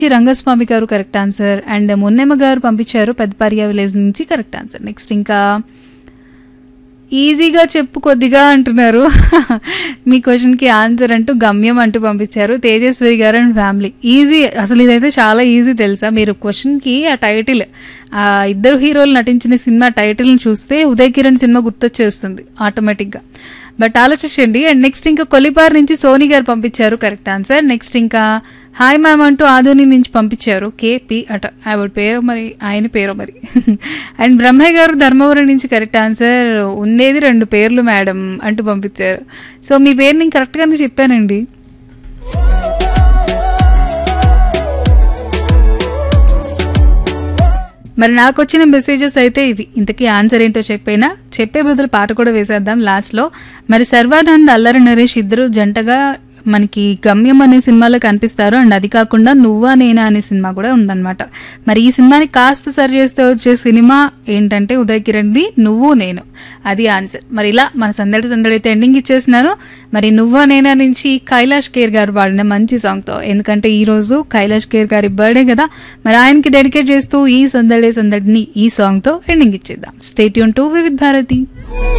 రంగస్వామి గారు correct answer and Munnemma గారు పంపించారు పెద్దపారియా విలేజ్ నుంచి కరెక్ట్ ఆన్సర్ నెక్స్ట్ ఇంకా ఈజీగా చెప్పు కొద్దిగా అంటున్నారు మీ క్వశ్చన్కి ఆన్సర్ అంటూ గమ్యం అంటూ పంపించారు తేజస్వరి గారు అండ్ ఫ్యామిలీ ఈజీ అసలు ఇదైతే చాలా ఈజీ తెలుసా మీరు క్వశ్చన్కి ఆ టైటిల్ ఆ ఇద్దరు హీరోలు నటించిన సినిమా టైటిల్ని చూస్తే ఉదయ్ కిరణ్ సినిమా గుర్తొచ్చేస్తుంది ఆటోమేటిక్గా బట్ ఆలోచించండి అండ్ నెక్స్ట్ ఇంకా కొలిపార్ నుంచి సోనీ గారు పంపించారు కరెక్ట్ ఆన్సర్ నెక్స్ట్ ఇంకా హాయ్ మ్యామ్ అంటూ ఆధుని నుంచి పంపించారు కేపి అట ఆవిడ పేరు మరి ఆయన పేరు మరి అండ్ బ్రహ్మయ్య గారు ధర్మవరం నుంచి కరెక్ట్ ఆన్సర్ ఉండేది రెండు పేర్లు మేడం అంటూ పంపించారు సో మీ పేరు నేను కరెక్ట్గానే చెప్పానండి మరి నాకు వచ్చిన మెసేజెస్ అయితే ఇవి ఇంతకీ ఆన్సర్ ఏంటో చెప్పైనా చెప్పే బదులు పాట కూడా వేసేద్దాం లాస్ట్లో మరి సర్వానంద్ అల్లరి నరేష్ ఇద్దరు జంటగా మనకి గమ్యం అనే సినిమాలో కనిపిస్తారు అండ్ అది కాకుండా నువ్వా నేనా అనే సినిమా కూడా ఉందన్నమాట మరి ఈ సినిమాని కాస్త సరి చేస్తే వచ్చే సినిమా ఏంటంటే ఉదయ్ కిరణ్ది నువ్వు నేను అది ఆన్సర్ మరి ఇలా మన సందడి సందడి అయితే ఎండింగ్ ఇచ్చేసినారు మరి నువ్వా నేనా నుంచి కైలాష్ కేర్ గారు పాడిన మంచి సాంగ్తో ఎందుకంటే ఈ రోజు కైలాష్ కేర్ గారి బర్త్డే కదా మరి ఆయనకి డెడికేట్ చేస్తూ ఈ సందడే సందడిని ఈ సాంగ్తో ఎండింగ్ ఇచ్చేద్దాం స్టేట్ యూన్ టు వివిధ్ భారతి